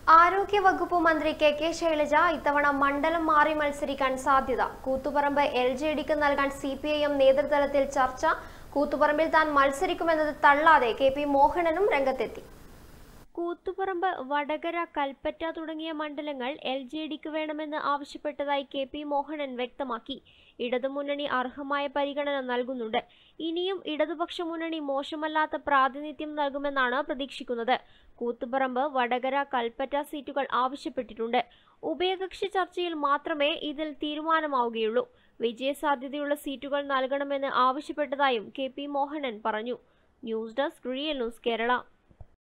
ആരോഗ്യവകുപ്പ് മന്ത്രി K K Shailaja ഇത്തവണ മണ്ഡലം മാറി മത്സരിക്കാൻ സാധ്യത കൂത്തുപറമ്പ് എൽ ജെ ഡിക്ക് നൽകാൻ സി പി ഐ എം നേതൃതലത്തിൽ ചർച്ച കൂത്തുപറമ്പിൽ താൻ മത്സരിക്കുമെന്നത് തള്ളാതെ കെ പി മോഹനനും രംഗത്തെത്തി കൂത്തുപറമ്പ് വടകര കൽപ്പറ്റ തുടങ്ങിയ മണ്ഡലങ്ങൾ എൽ ജെ ഡിക്ക് വേണമെന്ന് ആവശ്യപ്പെട്ടതായി കെ പി മോഹനൻ വ്യക്തമാക്കി ഇടതുമുന്നണി അർഹമായ പരിഗണന നൽകുന്നുണ്ട് ഇനിയും ഇടതുപക്ഷ മുന്നണി മോശമല്ലാത്ത പ്രാതിനിധ്യം നൽകുമെന്നാണ് പ്രതീക്ഷിക്കുന്നത് കൂത്തുപറമ്പ് വടകര കൽപ്പറ്റ സീറ്റുകൾ ആവശ്യപ്പെട്ടിട്ടുണ്ട് ഉഭയകക്ഷി ചർച്ചയിൽ മാത്രമേ ഇതിൽ തീരുമാനമാവുകയുള്ളൂ വിജയസാധ്യതയുള്ള സീറ്റുകൾ നൽകണമെന്ന് ആവശ്യപ്പെട്ടതായും കെ പി മോഹനൻ പറഞ്ഞു news desk real news Kerala